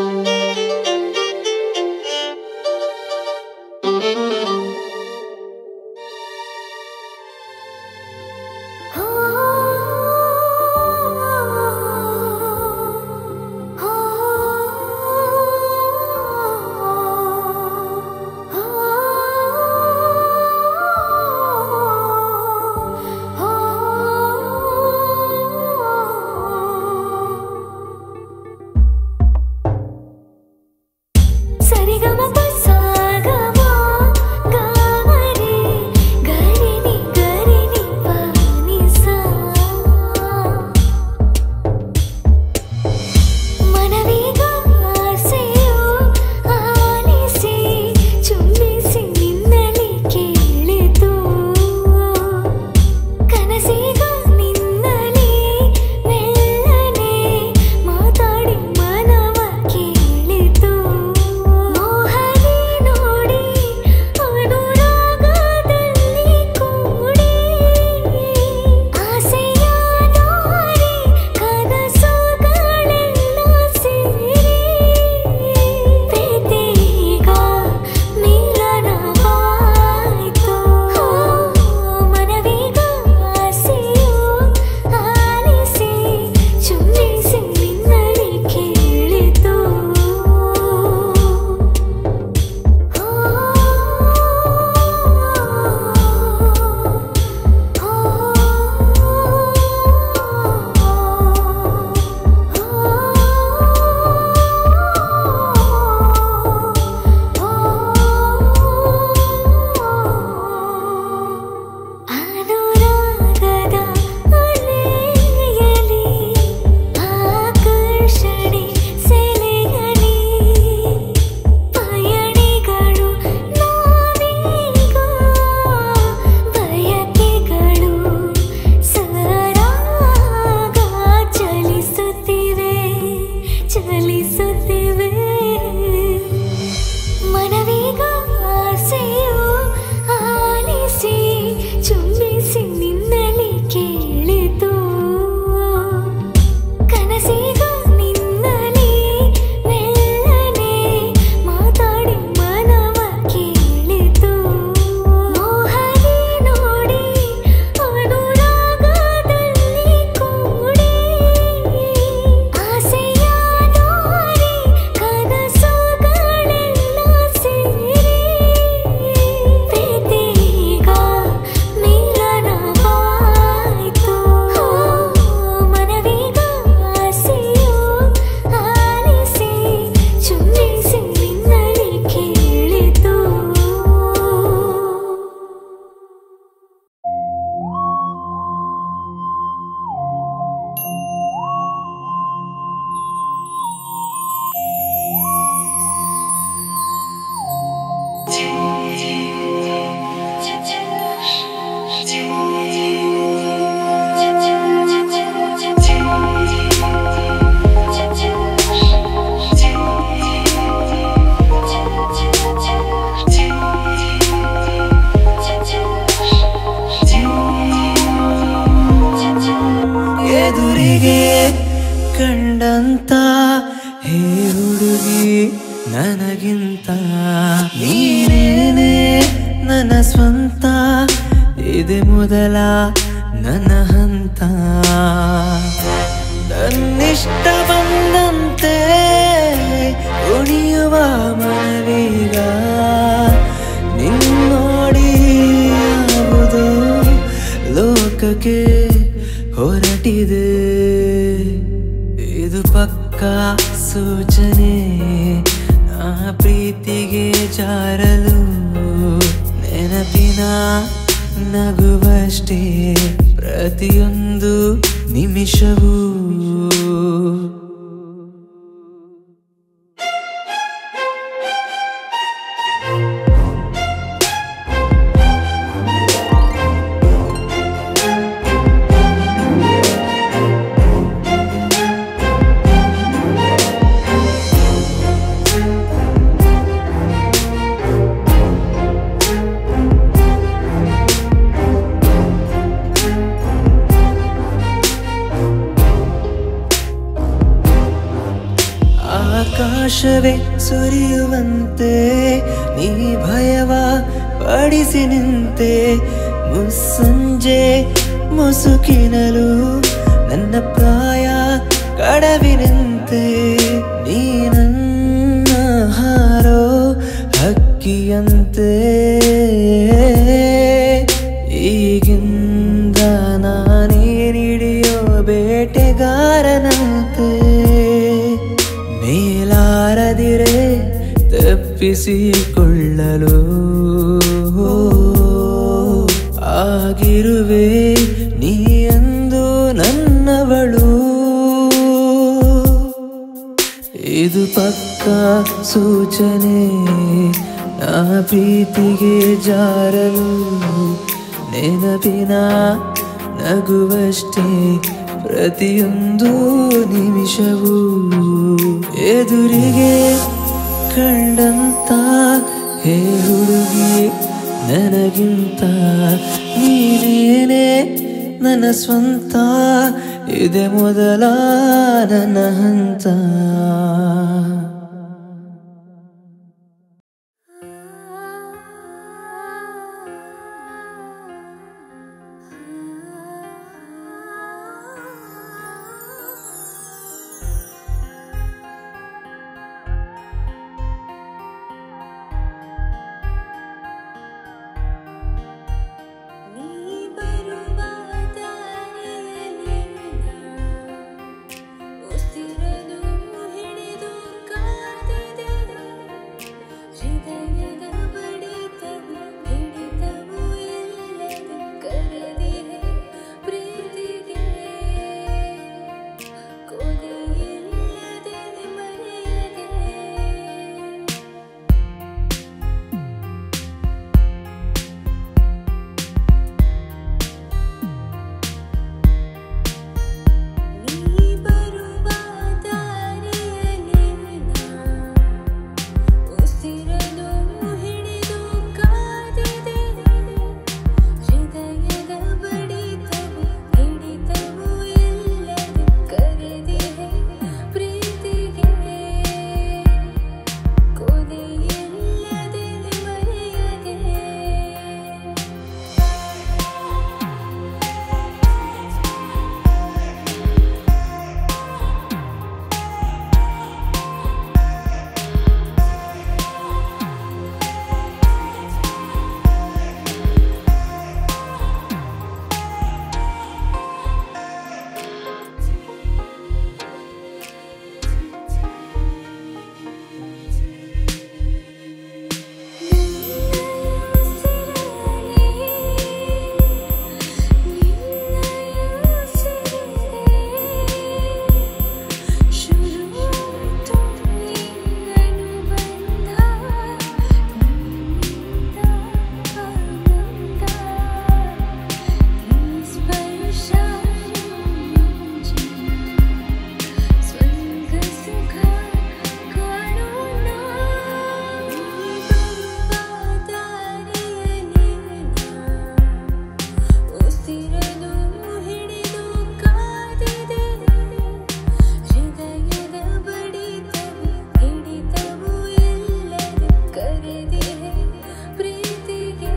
ಸರಿಗಮಪ ಸಾಗಮ ಗಾಮರಿ ಗರಿನಿ ಗರಿನಿ ಪಾನಿಸ ಮನವೀಗ ಆಸೆಯು ಆಲಿಸಿ ಚುಂಬಿಸಿ ನಿನ್ನಲಿ ಕೇಳಿತು ಕನಸಿಗ ನಿನ್ನಲಿ ಮೆಲ್ಲನೆ ಮಾತಾಡಿ ಮನವ ಕೇಳಿತು ಮೋಹನಿ ನೋಡಿ ಅನುರಾಗದಲ್ಲಿ ಕೂಡಿ ಆಸೆಯ ದಾರಿ ಕನಸುಗಳೆಲ್ಲ ಸೇರಿ ಪ್ರೀತಿಗ ಮಿಲನವಾಯಿತು ಮನವೀಗ ಆಸೆಯು ಆಲಿಸಿ ಚುಂಬಿಸಿ ನಿನ್ನಲಿ ಕೇಳಿತು ಅನುರಾಗದ ಅಲೆಯಲಿ ಆಕರ್ಷಣೆ ಸೆಳೆಯಲಿ ಪಯಣಿಗಳು ನಾವೀಗ ಬಯಕೆಗಳು ಸರಾಗ ಚಲಿಸುತ್ತಿವೆ ಚಲಿಸುತ್ತಿವೆ ಮನವೀಗ ಆಸೆಯು ಆಲಿಸಿ ಚುಂಬಿಸಿ ನಿನ್ನಲಿ ಕೇಳಿತು ಕನಸಿಗ ನಿನ್ನಲಿ ಮೆಲ್ಲನೆ ಮಾತಾಡಿ ಮನವ ಕೇಳಿತು ಮೋಹನಿ ನೋಡಿ ಅನುರಾಗದಲ್ಲಿ ಕೂಡಿ ಆಸೆಯ ದಾರಿ ಕನಸುಗಳೆಲ್ಲ ಸೇರಿ ಪ್ರೀತಿಗ ಮಿಲನವಾಯಿತು ಮನವೀಗ ಆಸೆಯು ಆಲಿಸಿ ಚುಂಬಿಸಿ ನಿನ್ನಲಿ ಕೇಳಿತು ಎದುರಿಗೆ ಕಂಡಂತ ಹೇ ಹುಡುಗಿ ನನಗಿಂತ ನೀನೇನೆ ನನ್ನ ಸ್ವಂತ ಇದೆ ಮೊದಲ ನನ್ನ ಹಂತ ನನ್ನಿಷ್ಟ ಬಂದಂತೆ ಉಳಿಯುವ ಮನವೀಗ ನಿನ್ನೋಡಿ ಯಾವುದೋ ಲೋಕಕ್ಕೆ ಹೊರಟಿದೆ ಇದು ಪಕ್ಕ ಸೂಚನೆ ಆ ಪ್ರೀತಿಗೆ ಜಾರಲು ನೆನಪಿನ ನಗುವಷ್ಟೇ ಪ್ರತಿಯೊಂದು ನಿಮಿಷವೂ ಆಕಾಶವೇ ಸುರಿಯುವಂತೆ ನೀ ಭಯವ ಪಡಿಸಿ ನಿಂತೆ ಮುಸ್ಸಂಜೆ ಮುಸುಕಿನಲು ನನ್ನ ಪ್ರಾಯ ಕಡವಿನಂತೆ ನೀ ನನ್ನ ಹಾರೋ ಹಕ್ಕಿಯಂತೆ ಈಗಿಂದ ನಾನೇನಿಡಿಯೋ ಬೇಟೆಗಾರನಂತೆ ಮೇಲಾರದಿರೆ ತಪ್ಪಿಸಿಕೊಳ್ಳಲು ಆಗಿರುವೆ ನೀ ಎಂದು ನನ್ನವಳು ಇದು ಪಕ್ಕ ಸೂಚನೆ ನಾ ಪ್ರೀತಿಗೆ ಜಾರಲು ನೆನಪಿನ ನಗುವಷ್ಟೇ ಪ್ರತಿಯೊಂದು ನಿಮಿಷವೂ ಎದುರಿಗೆ ಕಂಡಂತ ಹೇ ಹುಡುಗಿ ನನಗಿಂತ ನೀನೇನೆ ನನ್ನ ಸ್ವಂತ ಇದೆ ಮೊದಲ ನನ್ನ ಹಂತ ನೀ ಬರುವ ದಾರಿಯಲ್ಲಿ ಉಸಿರನು ಹಿಡಿದು ಕಾದಿದೆನು ಹೃದಯದ ಬಡಿತವು ಹಿಡಿತವು ಇಲ್ಲದೆ ಕರೆದಿದೆ ಪ್ರೀತಿಗೆ ಕೊನೆಯಿಲ್ಲದೆ ಮರೆಯದೆ ನೀ ಬರುವ ದಾರಿಯಲ್ಲಿ ಉಸಿರನು ಹಿಡಿದು ಕಾದಿದೆನು ಹೃದಯದ ಬಡಿತವು ಹಿಡಿತವು ಇಲ್ಲದೆ ಕರೆದಿದೆ ಪ್ರೀತಿಗೆ ಕೊನೆಯಿಲ್ಲದೆ ಮರೆಯದೆ ಸ್ವರ್ಗ ಸುಖ ಕಾಣೋಣ ದಾರಿಯಲ್ಲಿ ಉಸಿರನು ಹಿಡಿದು ಕಾದಿದೆನು ಹೃದಯದ ಬಡಿತವು ಹಿಡಿತವು ಇಲ್ಲದೆ ಕರೆದಿದೆ ಪ್ರೀತಿಗೆ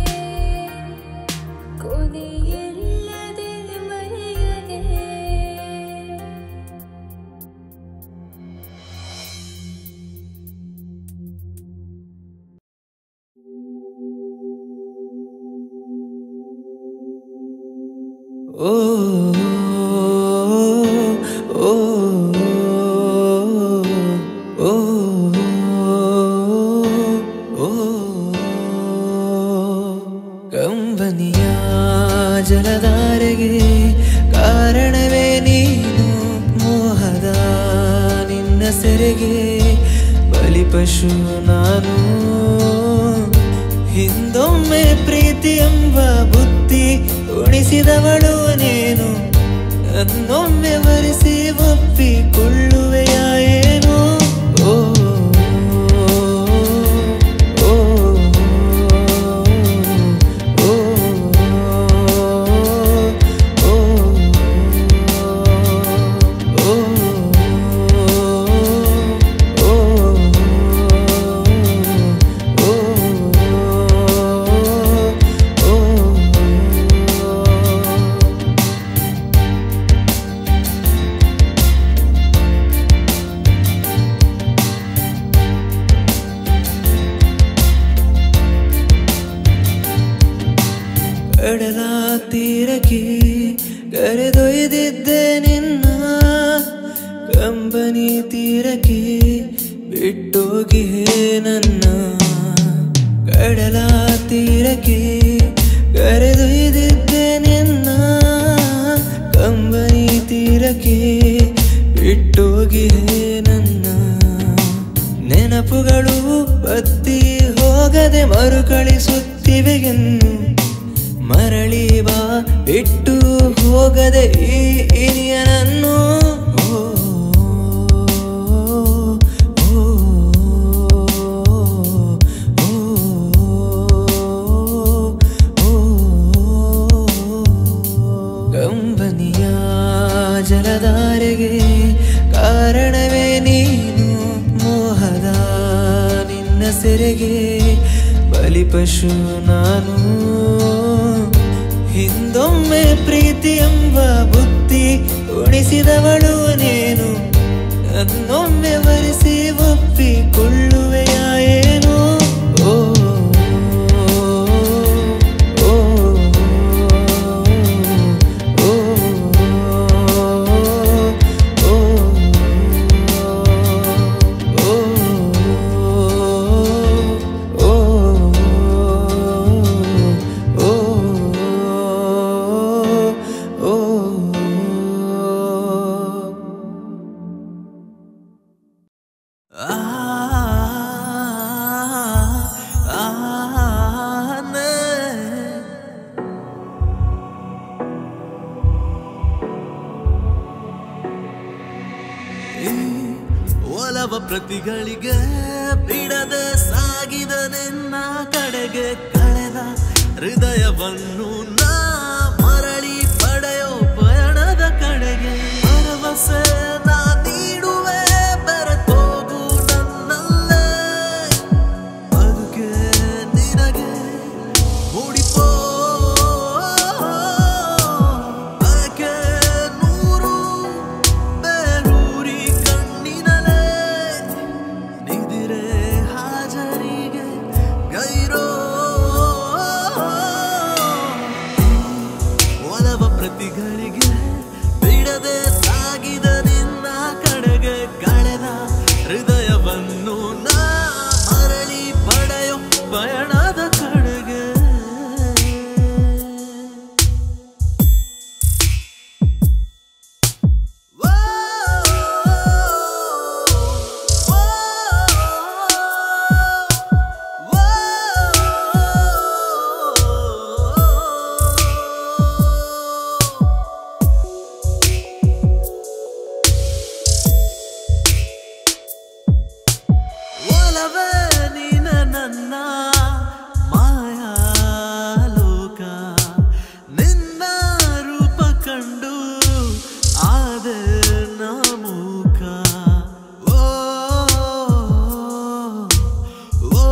ಕೊನೆಯಿಲ್ಲದೆ ಮರೆಯದೆ ಓ ಓ ಓ ಓ ಕಂಬನಿಯ ಜಲಧಾರೆಗೆ ಕಾರಣವೇ ನೀನು ಮೋಹದ ನಿನ್ನ ಸೆರೆಗೆ ಬಲಿಪಶು ನಾನು ಹಿಂದೊಮ್ಮೆ ಪ್ರೀತಿ ಎಂಬ ಬುದ್ಧಿ ಉಣಿಸಿದವಳು ನೀನು ನನ್ನೊಮ್ಮೆ ವರಿಸಿ ಒಪ್ಪಿಕೊಳ್ಳುವೆಯ ಏನು ಓ ಓ, ಓ, ಓ, ಓ, ಓ, ತೀರಕ್ಕೆ ಕರೆದೊಯ್ದಿದ್ದೆ ನಿನ್ನ ಕಂಬನಿ ತೀರಕ್ಕೆ ಬಿಟ್ಟೋಗಿ ನನ್ನ ಕಡಲ ತೀರಕ್ಕೆ ಕರೆದೊಯ್ದಿದ್ದೆ ನಿನ್ನ ಕಂಬನಿ ತೀರಕ್ಕೆ ಬಿಟ್ಟೋಗಿ ನನ್ನ ನೆನಪುಗಳು ಬತ್ತಿ ಹೋಗದೆ ಮರುಕಳಿಸುತ್ತಿವೆ ಎನ್ನು ಮರಳಿ ಬಾ ಬಿಟ್ಟು ಹೋಗದೆ ಈ ಇನಿಯನನ್ನು ಓ, ಓ, ಓ, ಕಂಬನಿಯ ಜಲಧಾರೆಗೆ ಕಾರಣವೇ ನೀನು ಮೋಹದ ನಿನ್ನ ಸೆರೆಗೆ ಬಲಿಪಶು ನಾನು ಹಿಂದೊಮ್ಮೆ ಪ್ರೀತಿ ಎಂಬ ಬುದ್ಧಿ ಉಣಿಸಿದವಳು ನೀನು ನನ್ನೊಮ್ಮೆ ವರಿಸಿ ಒಪ್ಪಿಕೊಳ್ಳುವೆಯ ಏನು ಓ ಓ, ಓ, ಓ, ಈ ಒಲವ ಪ್ರತಿಗಳಿಗೆ ಬಿಡದೆ ಸಾಗಿದ ನಿನ್ನ ಕಡೆಗೆ ಕಳೆದ ಹೃದಯವನ್ನು ನಾ ಮರಳಿ ಪಡೆಯೋ ಪಯಣದ ಕಡೆಗೆ ಭರವಸೆ ನಾ ನೀಡುವೆ ಬೆರೆತೋಗು ನನ್ನಲ್ಲೇ ಬದುಕೆ ನಿನಗೆ ಮೂಡಿಪೋ ಬಯಕೆ ನೂರು ಬೇರೂರಿ ಕಣ್ಣಿನಲೇ ನಿದಿರೆ ಹಾಜರಿಗೆ ಗೈರೋ ಒಲವ ಪ್ರತಿಗಳಿಗೆ ಬಿಡದೆ ಸಾಗಿದ ನಿನ್ನ ಕಡೆಗೆ ಕಳೆದ ಹೃದಯವನ್ನು ನಾ ಮರಳಿ ಪಡೆಯೋ ಪಯಣದ ಕಡೆಗೆ ಒಲವೇ ನೀನ ನನ್ನ ಮಾಯಾಲೋಕ ನಿನ್ನ ರೂಪ ಕಂಡು ಆದೆ ನಮೂಕ ಓ ಓ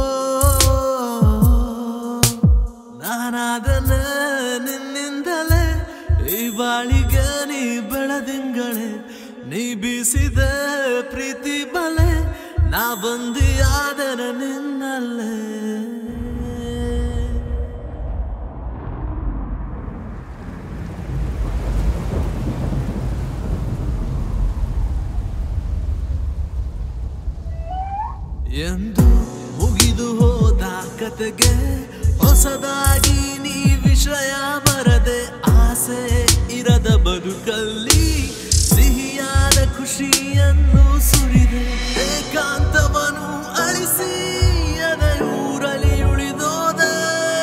ನಾನಾದನೆ ನಿನ್ನಿಂದಲೇ ಈ ಬಾಳಿಗೆ ನೀ ಬೆಳೆದಿಂಗಳೇ ನೀ ಬೀಸಿದ ಪ್ರೀತಿ ಬಲೆ ನಾ ಬಂದಿಯಾದನ ನಿನ್ನಲ್ಲೇ ಎಂದು ಮುಗಿದು ಹೋದ ಕತೆಗೆ ಹೊಸದಾಗಿ ನೀ ವಿಷಯ ಬರದೆ ಆಸೆ ಇರದ ಬದುಕಲ್ಲಿ ಸಿಹಿಯಾದ ಖುಷಿಯನ್ನು ಸುರಿದೆ ಏಕಾಂತವನು ಅಳಿಸಿ ಎದೆಯೂರಲಿ ಉಳಿದೋದೆ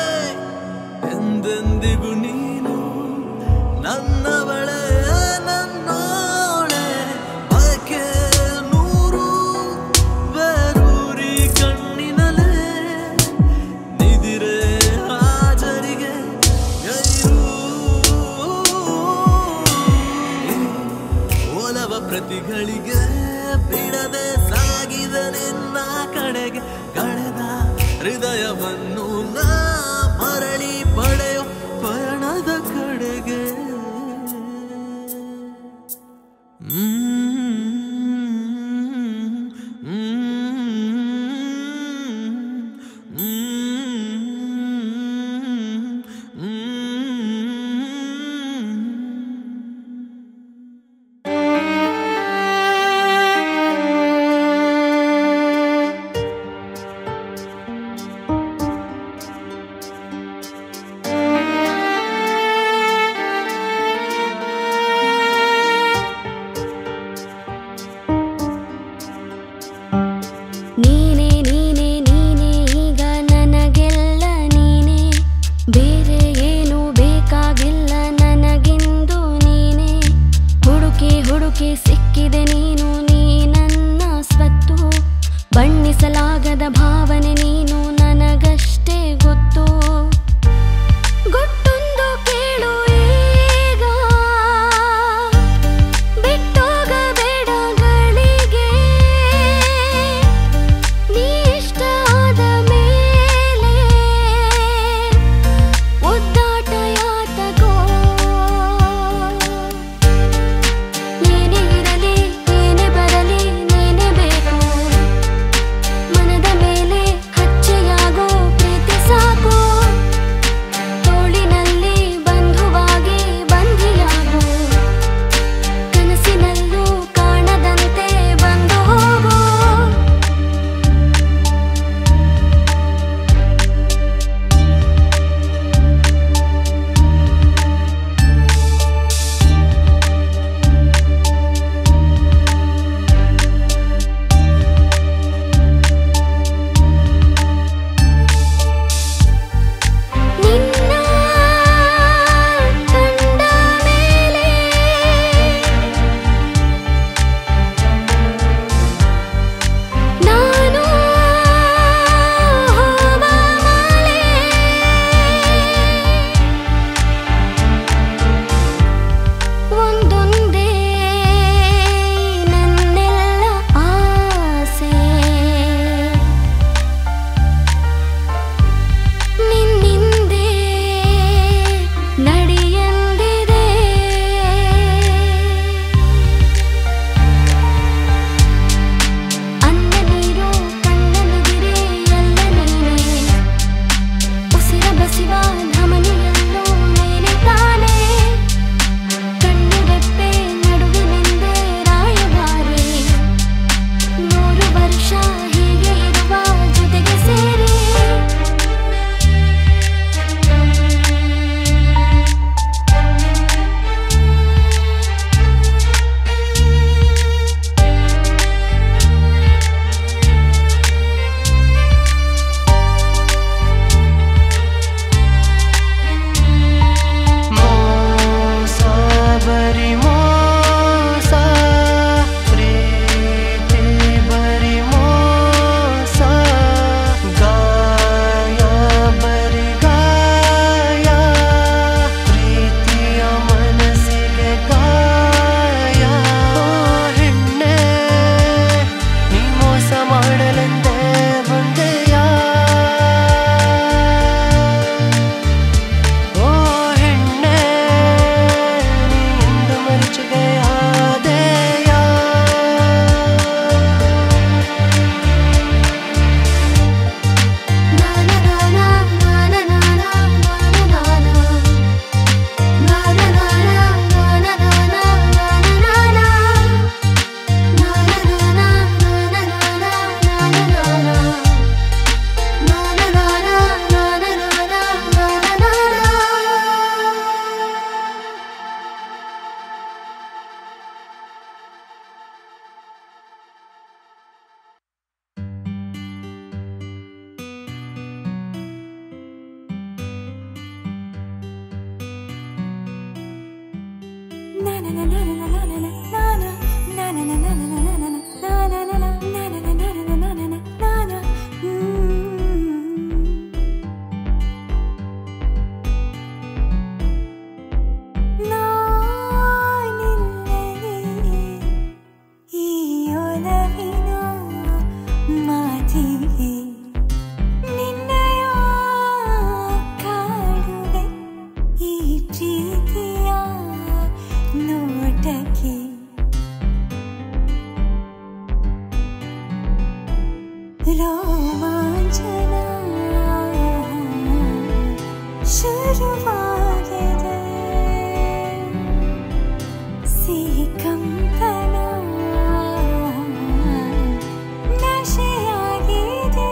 ಎಂದೆಂದಿಗೂ ನೀನು ನನ್ನವಳೆ ನನ್ನೋಳೆ ಬಯಕೆ ನೂರು ಬೇರೂರಿ ಕಣ್ಣಿನಲೇ ನಿದಿರೆ ಹಾಜರಿಗೆ ಗೈರು ಒಲವ ಪ್ರತಿಗಳಿಗೆ ಬಿಡದೆ ಸಾಗಿದ ನಿನ್ನ ಕಡೆಗೆ ಕಳೆದ ಹೃದಯವನ್ನು ನಾ ಮರಳಿ ಪಡೆಯೋ ಪಯಣದ ಕಡೆಗೆ Mm-hmm. ನೀನೇ ನೀನೇ ನೀನೇ ಈಗ ನನಗೆಲ್ಲ ನೀನೇ ಬೇರೆ ಏನು ಬೇಕಾಗಿಲ್ಲ ನನಗಿಂದು ನೀನೇ ಹುಡುಕಿ ಹುಡುಕಿ ಸಿಕ್ಕಿದೆ ನೀನು ನೀ ನನ್ನ ಸ್ವತ್ತು ಬಣ್ಣಿಸಲಾಗದ ಭಾವನೆ ನೀನು ನನಗಷ್ಟೇ ಗೊತ್ತು ಗೊತ್ತೊಂದು ಕೇಳು ಈಗ ಬಿಟ್ಟೋಗಬೇಡ ಗಳಿಗೆ ನೀ ಇಷ್ಟ ಆದ ಮೇಲೆ ಒದ್ದಾಟ ಯಾತಕೋ ಏನೇ ಇರಲಿ ಏನೇ ಬರಲಿ ನೀನೇ ಬೇಕು ಮನದ ಮೇಲೆ ಹಚ್ಚೆಯಾಗೋ ಪ್ರೀತಿ ಸಾಕು ತೋಳಿನಲ್ಲಿ ಬಂಧುವಾಗಿ ಬಂಧಿಯಾಗು ಕನಸಿನಲ್ಲೂ ಕಾಣದಂತೆ ಬಂದು ಹೋಗು ನಿನ್ನ ಕಂಡ ಮೇಲೆ ನಾನು ಹೂವ ಮಾಲೆ ಒಂದೊಂದೇ ನನ್ನೆಲ್ಲ ಆಸೆ ನಿನ್ನಿಂದೆ ನಡೆಯಂದಿದೆ ಅನ್ನ ನೀರು ಕಣ್ಣನಿಗಿರೆ ಎಲ್ಲ ನೀನೆ ಉಸಿರ ಬಸಿವ ಧಮನಿಯಲ್ಲೂ ನೀನೆ ತಾನೇ ಕಣ್ಣು ರೆಪ್ಪೆ ನಡುವಿನಿಂದೆ ರಾಯಭಾರಿ ನೂರು ವರ್ಷ ಹೀಗೆ ಇರುವ ಜೊತೆಗೆ ಸೇರಿ ಮೋಸ ಬರಿ ಮೋಸ ಪ್ರೀತಿ ಬರಿ ಮೋಸ ಗಾಯ ಬರಿ ಗಾಯ ಪ್ರೀತಿಯ ಮನಸ್ಸಿಗೆ ಗಾಯ ಓ ಹೆಣ್ಣೆ ನೀ ಮೋಸ ಮಾಡಲೆಂದೇ ಬಂದೆಯಾ ಓ ಹೆಣ್ಣೆ ನೀ ಇಂದು ಮರೆಚಿಗೆಯಾದೆಯಾ ಮಾತಿಗೆ ನಿನ್ನಯ ಕಾಡುವೆ ಈ ಪ್ರೀತಿಯ ನೋಟಕ್ಕೆ ರೋಮಾಂಚನ ಶುರುವಾಗಿದೆ ಸಿಹಿ ಕಂಪನ ನಶೆಯಾಗಿದೆ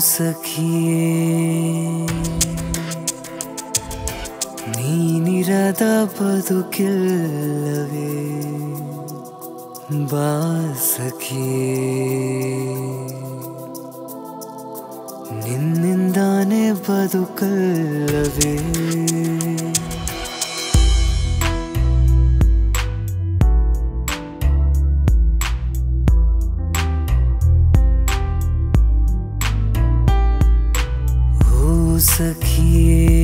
ಸಖಿಯೇ ನೀನಿರದ ಬದುಕಿಲ್ಲವೇ ಬಾ ಸಖಿಯೇ ನಿನ್ನಿಂದಾನೇ ಬದುಕಲ್ಲವೇ ಓ ಸಖಿಯೇ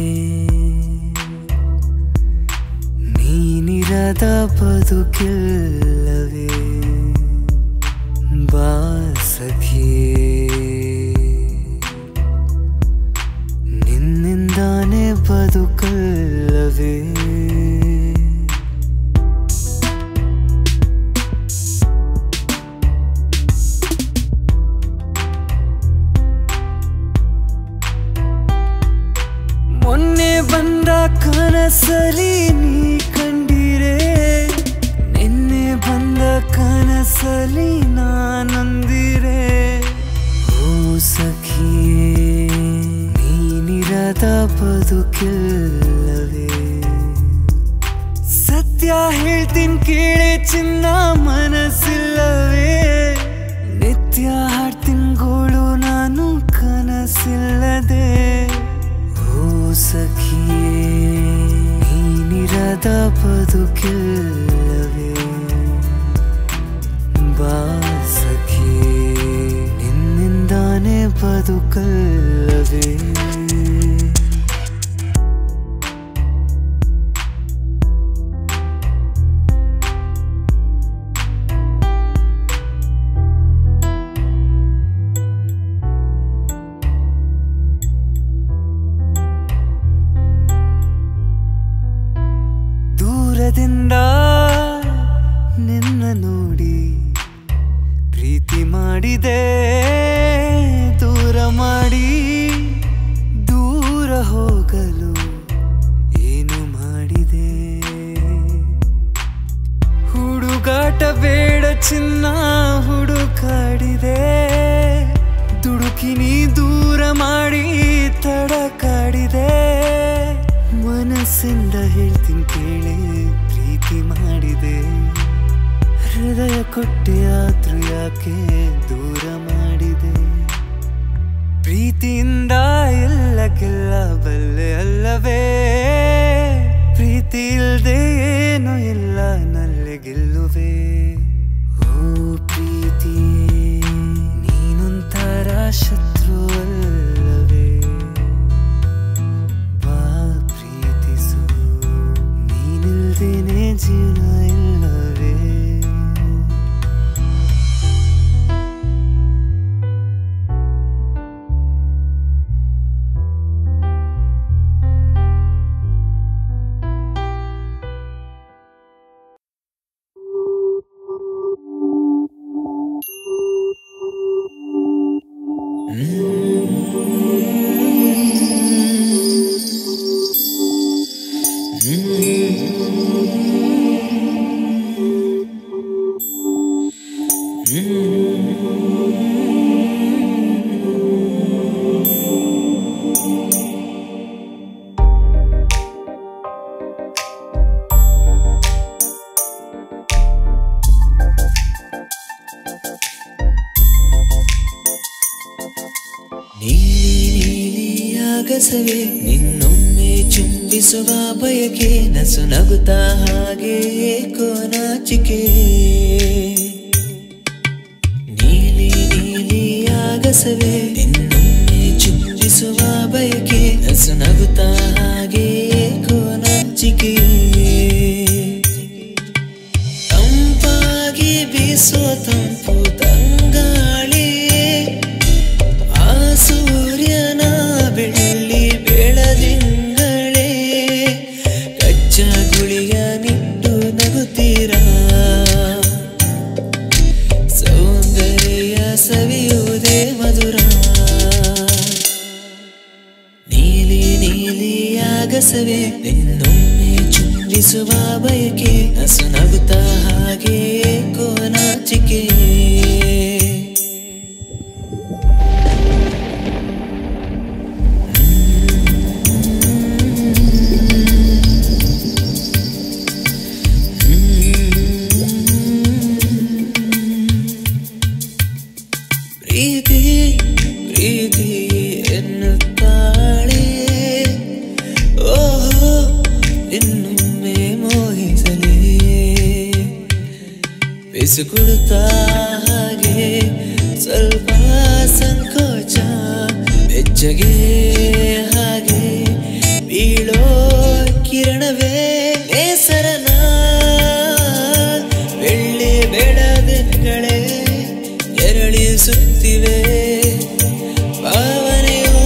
ನೀನಿರದ ಬದುಕಿಲ್ಲವೇ ಬಾ ಸಖಿಯೇ ನಿನ್ನಿಂದಾನೇ ಬದುಕಲ್ಲವೇ ಮೊನ್ನೆ ಬಂದ ಕನಸಲಿ ನೀ ಕಂಡಿರೆ ನಿನ್ನೆ ಬಂದ ಕನಸಲಿ ನಾನಂದಿರೆ ಓ ಸಖಿಯೇ ನೀನಿರದ ಬದುಕಿಲ್ಲವೇ ಸತ್ಯ ಹೇಳ್ತೀನಿ ಕೇಳೆ ಚಿನ್ನ ಮನಸ್ಸಿಲ್ಲವೇ ನಿತ್ಯ ಹಾಡ್ತೀನಿ ಗೋಳು ನಾನು ಕನಸಿಲ್ಲದೆ ಓ ಸಖಿಯೇ ನೀನಿರದ ಬದುಕಿಲ್ಲವೇ ಬಾ ಸಖಿಯೇ ನಿನ್ನಿಂದಾನೇ ಬದುಕಲ್ಲವೇ ದೂರದಿಂದ ನಿನ್ನ ನೋಡಿ ಪ್ರೀತಿ ಮಾಡಿದೆ ದೂರ ಮಾಡಿ ದೂರ ಹೋಗಲು ಏನು ಮಾಡಿದೆ ಹುಡುಗಾಟ ಬೇಡ ಚಿನ್ನ ಹುಡುಕಾಡಿದೆ ದುಡುಕಿ ನೀ ದೂರ ಮಾಡಿ ತಡಕಾಡಿದೆ ಮನಸ್ಸಿಂದ ಹೇಳ್ತೀನಿ ಕೇಳಿ ಪ್ರೀತಿ ಮಾಡಿದೆ ಹೃದಯ ಕೊಟ್ಟೆ ಆದ್ರೂ ಯಾಕೆ ದೂರ ಮಾಡಿದೆ ಪ್ರೀತಿಯಿಂದ ಎಲ್ಲ ಗೆಲ್ಲಬಲ್ಲೆ ಅಲ್ಲವೇ ಪ್ರೀತಿ ಇಲ್ದೆ ಏನು ಇಲ್ಲ ನಲ್ಲಿ ಗೆಲ್ಲುವೆ ಓ ಪ್ರೀತಿಯೇ ನೀನೊಂಥರ ಶತ್ರು ಅಲ್ಲವೇ ಬಾ ಪ್ರೀತಿಸು ನೀನಿಲ್ದೇನೆ ಜೀವನ ಇಲ್ಲವೇ ನೀಲಿ ನೀಲಿ ಆಗಸವೇ ನಿನ್ನೊಮ್ಮೆ ಚುಂಬಿಸುವ ಬಯಕೆ ನಸು ನಗುತ್ತಾ ಹಾಗೆ ಏಕೋ ನಾಚಿಕೆ ನೀಲಿ ನೀಲಿ ಆಗಸವೇ ನಿನ್ನೊಮ್ಮೆ ಚುಂಬಿಸುವ ಬಯಕೆ ನಸು ನಗುತ್ತಾ ಹಾಗೆ ಏಕೋ ನಾಚಿಕೆ ತಂಪಾಗಿ ಬೀಸೋ ತಂಪು ತಂಗಾಳಿ ಆ ಸೂರ್ಯನ ಬೆಳ್ಳಿ ಬೆಳದಿಂಗಳೇ ಕಚ್ಚ ಗುಳಿಯ ನಿಟ್ಟು ನಗುತ್ತೀರಾ ಸೌಂದರ್ಯ ಸವಿಯುವುದೇ ಮಧುರ ನೀಲಿ ನೀಲಿ ಆಗಸವೇ ನಿನ್ನೊಮ್ಮೆ ಚುಂಬಿಸುವ ಬಯಕೆ ನಸು ನಗುತ್ತಾ ಹಾಗೆ ಕೋನಾಚಿಕೆ ಬಿಸಿಕುಡುತ್ತಾ ಹಾಗೆ ಸ್ವಲ್ಪ ಸಂಕೋಚ ಬೆಚ್ಚಗೆ ಹಾಗೆ ಬೀಳೋ ಕಿರಣವೇ ನೇಸರನ ಬೆಳ್ಳಿ ಬೆಳದಿಂಗಳೇ ಎರಳಿಸುತ್ತಿವೆ ಭಾವನೆಯೂ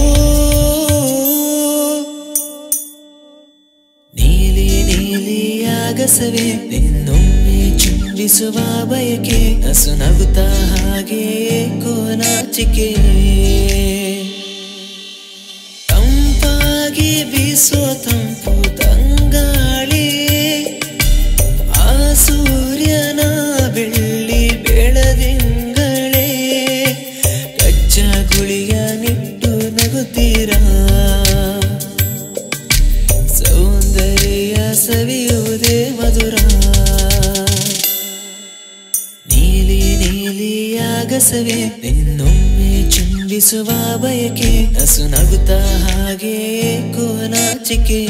ನೀಲಿ ನೀಲಿ ಆಗಸವೇ ನಿನ್ನೊಮ್ಮೆ ಚುಂಬಿಸುವ ಬಯಕೆ ನಸು ನಗುತ್ತಾ ಹಾಗೆ ಕೋನಾಚಿಕೆ ತಂಪಾಗಿ ಬೀಸೋ ತಂಪು ತಂಗಾಳಿ ಆ ಸೂರ್ಯನ ಬೆಳ್ಳಿ ಬೆಳದಿಂಗಳೇ ಕಚ್ಚ ಗುಳಿಯ ನಿಟ್ಟು ನಗುತ್ತೀರಾ ಸೌಂದರ್ಯ ಸವಿಯುವುದೇ ಮಧುರ ನೀಲಿ ನೀಲಿ ಆಗಸವೇ ನಿನ್ನೊಮ್ಮೆ ಚುಂಬಿಸುವ ಬಯಕೆ ನಸು ನಗುತ್ತಾ ಹಾಗೆ ಕೋನಾಚಿಕೆ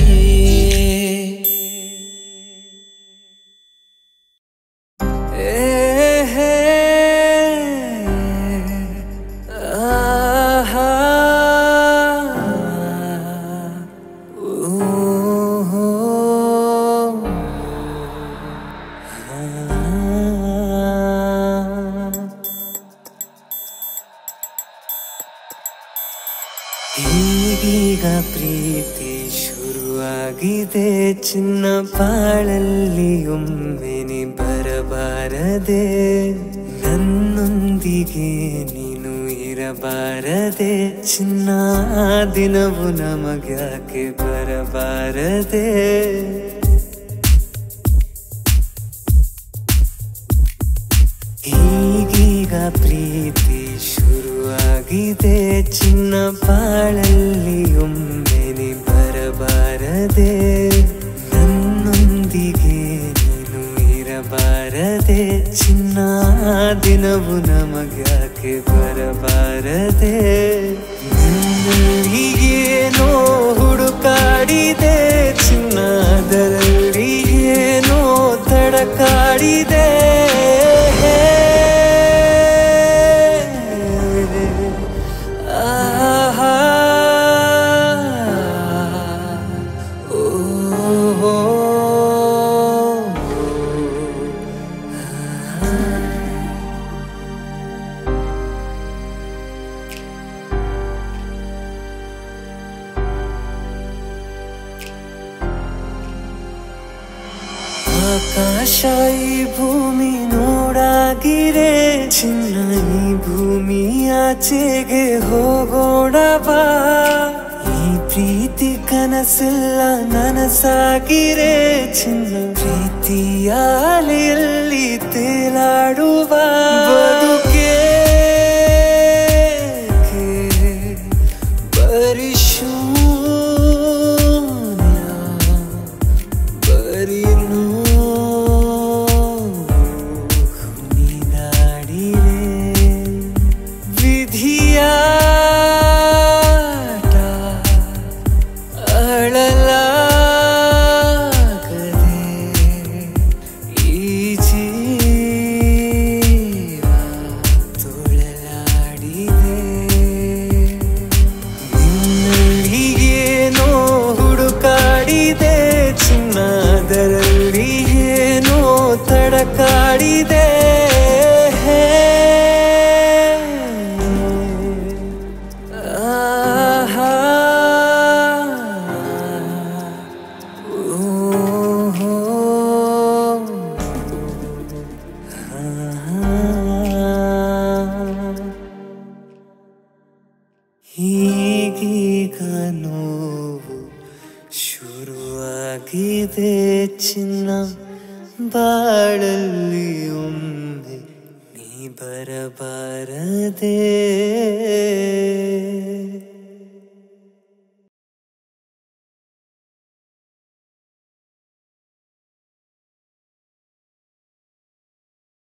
ಈಗೀಗ ಪ್ರೀತಿ ಶುರುವಾಗಿದೆ ಚಿನ್ನ ಬಾಳಲ್ಲಿ ಒಮ್ಮೆ ನೀ ಬರಬಾರದೆ ನನ್ನೊಂದಿಗೆ ನೀನು ಇರಬಾರದೆ ಚಿನ್ನ ಆ ದಿನವು ನಮಗ್ಯಾಕೆ ಬರಬಾರದೆ ಈಗೀಗ ಪ್ರೀತಿ ಶುರುವಾಗಿದೆ ಚಿನ್ನ ಬಾಳಲ್ಲಿ ಒಮ್ಮೆ ನೀ ಬರಬಾರದೆ ನನ್ನೊಂದಿಗೆ ನೀನು ಇರಬಾರದೆ ಚಿನ್ನ ಆ ದಿನವು ನಮಗ್ಯಾಕೆ ಬರಬಾರದೆ ಏನೋ ಹುಡುಕಾಡಿದೆ ಚಿನ್ನದರಲ್ಲಿ ಏನೋ ತಡಕಾಡಿದೆ ಆಹಾ ಓಹೋ ಆಕಾಶ ಈ ಭೂಮಿ ನೋಡಾಗಿರೆ ಚಿನ್ನ ಈ ಭೂಮಿ ಆಚೆಗೆ ಹೋಗೋಣ ಬಾ ಈ ಪ್ರೀತಿ ಕನಸಿಲ್ಲ ನನಸಾಗಿರೆ ಚಿನ್ನ ಪ್ರೀತಿಯ ಅಲೆಯಲ್ಲಿ ತೇಲಾಡುವ ಬದುಕೆ ಬರೀ ಶೂನ್ಯ ಬರೀ ಕುಣಿದಾಡಿರೆ ವಿಧಿಯಾಟ ಅಳಲಾಗದೆ ಈ ಜೀವ ತೊಳಲಾಡಿದೆ ನಿನ್ನಲ್ಲಿಗೇನೋ ಹುಡುಕಾಡಿದೆ ಚಿನ್ನದರಲ್ಲಿ ಏನೋ ತಡಕಾಡಿದೆ ಆಹಾ ಓಹೋ ಹೀಗೀಗ ನೋವು ಶುರುವಾಗಿದೆ ಚಿನ್ನ ಬಾಳಲ್ಲಿ ಒಮ್ಮೆ ನೀ ಬರಬಾರದೆ